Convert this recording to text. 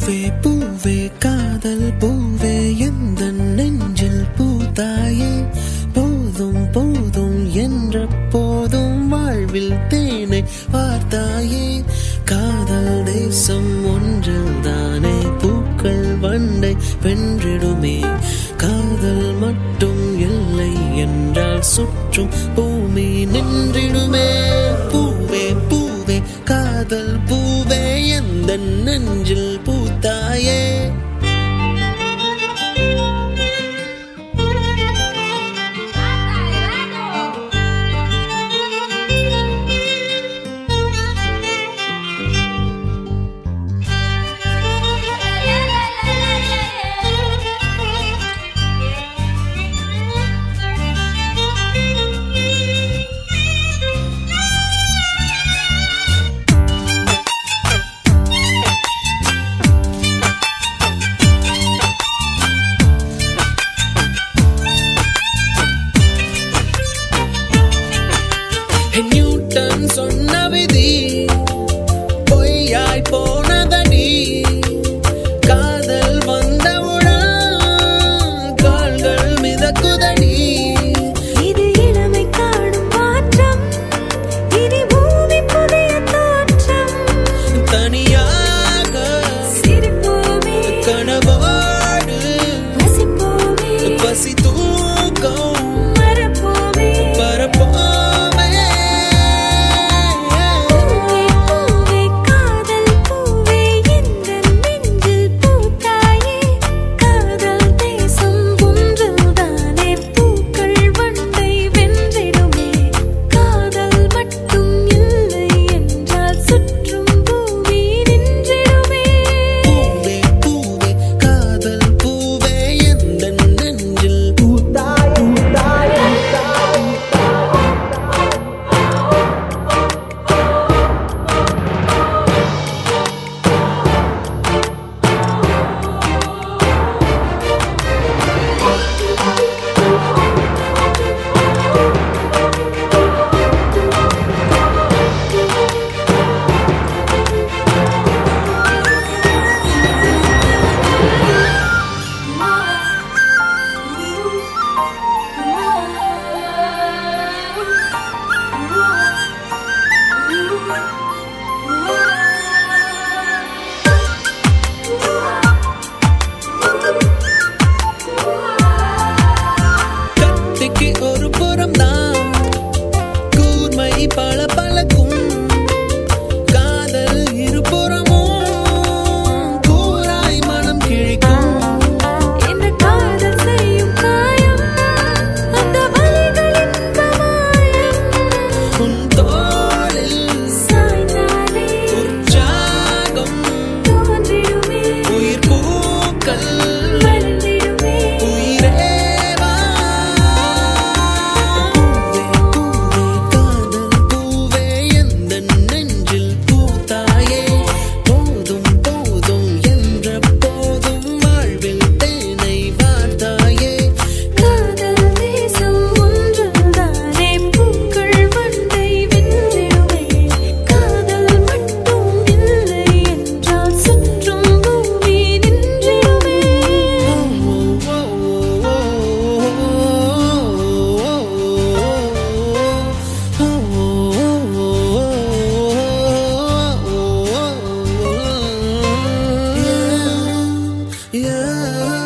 பூவே பூவே காதல் பூவே எந்த நெஞ்சில் பூத்தாயே போதும் போதும் என்ற போதும் வாழ்வில் தேனை வார்த்தாயே காதல் தேசம் ஒன்றில் தானே பூக்கள் வண்டை வென்றிடுமே காதல் மட்டும் இல்லை என்றால் சுற்றும் பூமி நின்றிடுமே பூவே பூவே காதல் பூவே எந்த நெஞ்சில் பூத்தாயே நியூட்டன் சொன்ன விதி பொய்யாய் போனதடி காதல் வந்தவுடன் கால்கள் மிதக்குதடி இது இளமை காணும் மாற்றம் இனி பூமி புதிய தோற்றம் தனியாக சிரிப்போமே கனவோடு ரசிப்போமே பசி தூக்கம் மறப்போமே பரப்போமே பூவே பூவே காதல் பூவே எந்த நெஞ்சில் பூத்தாயே காதல் தேசம் ஒன்றில்தானே பூக்கள் வண்டை வென்றிடுமே காதல் மட்டும் இல்லை என்றால் சுற்றும் பூமி நின்றிடுமே பூவே பூவே காதல் பூவே எந்த நெஞ்சில் பூத்தாயே கத்திக்கு ஒரு புறம் தான் கூர்மை பல பழக்கும் காதல் இருபுறமும் கூராய் மனம் கிழிக்கும் என்ன காதல் செய்யும் காயம் அந்த வலிகளின் மாயம் உன் தோளில் சாய்ந்தாலே உற்சாகம் தோன்றிடுமே உயிர் பூக்கள் வளர்ந்திடுமே உயிரேவா பூவே பூவே காதல் பூவே எந்த நெஞ்சில் பூத்தாயே போதும் போதும் என்ற போதும் வாழ்வில் தேனை வார்த்தாயே காதல் தேசம் ஒன்றுதானே பூக்கள் வண்டை வென்றிடுமே காதல் மட்டும் இல்லை என்றால் சுற்றும் பூமி நின்றிடுமே Yeah.